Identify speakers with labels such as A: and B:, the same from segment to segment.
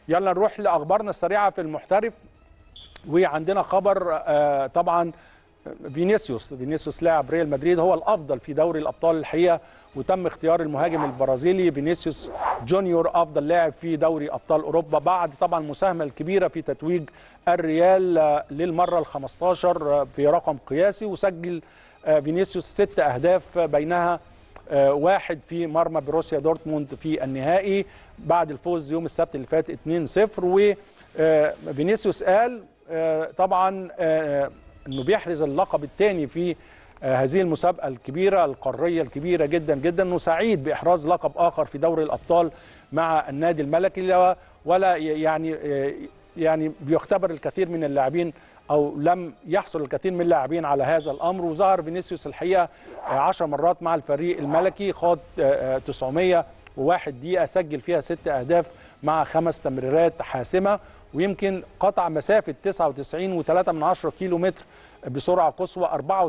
A: يلا نروح لاخبارنا السريعه في المحترف وعندنا خبر آه، طبعا فينيسيوس فينيسيوس لاعب ريال مدريد هو الافضل في دوري الابطال الحقيقه وتم اختيار المهاجم البرازيلي فينيسيوس جونيور افضل لاعب في دوري ابطال اوروبا بعد طبعا المساهمه الكبيره في تتويج الريال آه، للمره ال 15 آه، في رقم قياسي وسجل آه، فينيسيوس ست اهداف آه، بينها آه، واحد في مرمى بروسيا دورتموند في النهائي بعد الفوز يوم السبت اللي فات 2-0 وفينيسيوس قال آه، طبعا آه، انه بيحرز اللقب الثاني في آه، هذه المسابقه الكبيره القاريه الكبيره جدا جدا انه سعيد باحراز لقب اخر في دوري الابطال مع النادي الملكي لا- ولا ي- يعني آه، يعني بيختبر الكثير من اللاعبين او لم يحصل الكثير من اللاعبين على هذا الامر وظهر فينيسيوس الحقيقه 10 مرات مع الفريق الملكي خاض آه، آه، 901 دقيقه سجل فيها ست اهداف مع خمس تمريرات حاسمه ويمكن قطع مسافه 99.3 من 10 كيلو متر بسرعه قصوى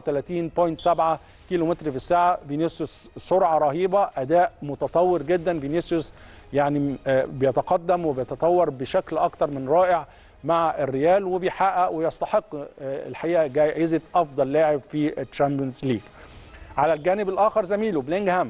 A: 34.7 كيلو متر في الساعه فينيسيوس سرعه رهيبه اداء متطور جدا فينيسيوس يعني آه، بيتقدم وبيتطور بشكل اكتر من رائع مع الريال وبيحقق ويستحق آه، الحقيقه جائزه افضل لاعب في الشامبيونز ليج على الجانب الاخر زميله بلينغهام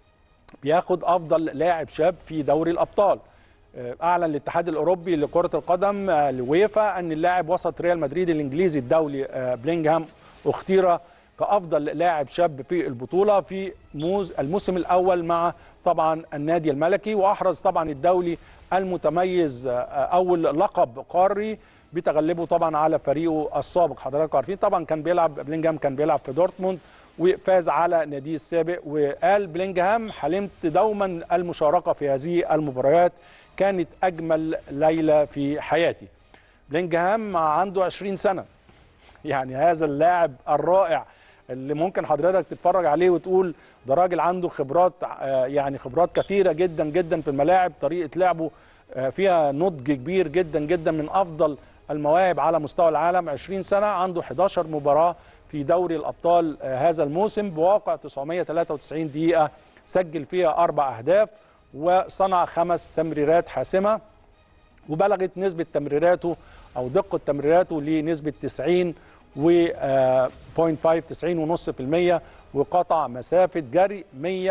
A: بياخد افضل لاعب شاب في دوري الابطال آه، اعلن الاتحاد الاوروبي لكره القدم آه، لويفا ان اللاعب وسط ريال مدريد الانجليزي الدولي آه، بلينغهام اختير كافضل لاعب شاب في البطوله في موز الموسم الاول مع طبعا النادي الملكي واحرز طبعا الدولي المتميز آه، اول لقب قاري بتغلبه طبعا على فريقه السابق حضراتكم عارفين طبعا كان بيلعب بلينجهام كان بيلعب في دورتموند وفاز على ناديه السابق وقال بلينجهام حلمت دوما المشاركه في هذه المباريات كانت اجمل ليله في حياتي بلينجهام عنده 20 سنه يعني هذا اللاعب الرائع اللي ممكن حضرتك تتفرج عليه وتقول ده راجل عنده خبرات آه، يعني خبرات كثيره جدا جدا في الملاعب طريقه لعبه آه، فيها نضج كبير جدا جدا من افضل المواهب على مستوى العالم 20 سنه عنده 11 مباراه في دوري الابطال آه، هذا الموسم بواقع 993 دقيقه سجل فيها اربع اهداف وصنع خمس تمريرات حاسمه وبلغت نسبة تمريراته أو دقة تمريراته لنسبة 90 و آه، 0.5 90 ونص في المية وقطع مسافة جري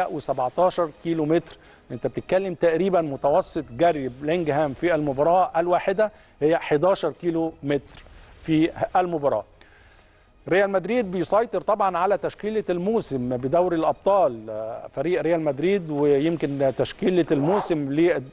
A: 117 كيلو متر انت بتتكلم تقريبا متوسط جري بلينجهام في المباراة الواحدة هي 11 كيلو متر في المباراة ريال مدريد بيسيطر طبعا على تشكيله الموسم بدوري الابطال آه، فريق ريال مدريد ويمكن تشكيله الموسم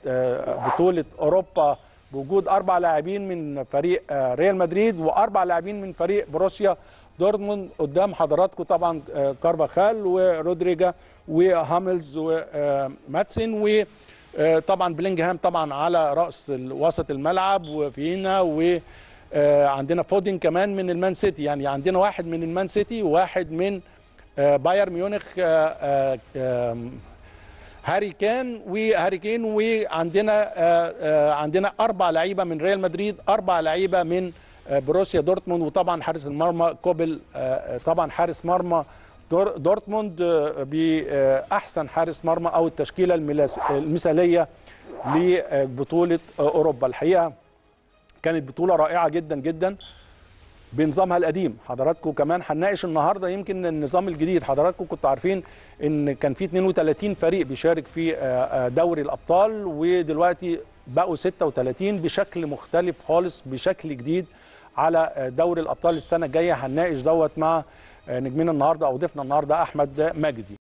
A: لبطوله اوروبا بوجود اربع لاعبين من فريق آه، ريال مدريد واربع لاعبين من فريق بروسيا دورتموند قدام حضراتكم طبعا آه، كارفاخال ورودريجا وهاملز وماتسن و آه، طبعا بلينجهام طبعا على راس ال- وسط الملعب وفينا و آه، عندنا فودين كمان من المان سيتي يعني عندنا واحد من المان سيتي وواحد من آه، بايرن ميونخ آه، آه، آم، هاري كان وهاري كين وعندنا آه، آه، عندنا اربع لعيبه من ريال مدريد اربع لعيبه من آه، بروسيا دورتموند وطبعا حارس المرمى كوبل آه، طبعا حارس مرمى دور- دورتموند آه، باحسن حارس مرمى او التشكيله الملاس- المثاليه لبطوله آه، اوروبا الحقيقه كانت بطوله رائعه جدا جدا بنظامها القديم حضراتكم كمان هنناقش النهارده يمكن النظام الجديد حضراتكم كنتوا عارفين ان كان في 32 فريق بيشارك في آه، آه، دوري الابطال ودلوقتي بقوا 36 بشكل مختلف خالص بشكل جديد على آه، دوري الابطال السنه الجايه هنناقش دوت مع آه، نجمنا النهارده او ضيفنا النهارده احمد مجدي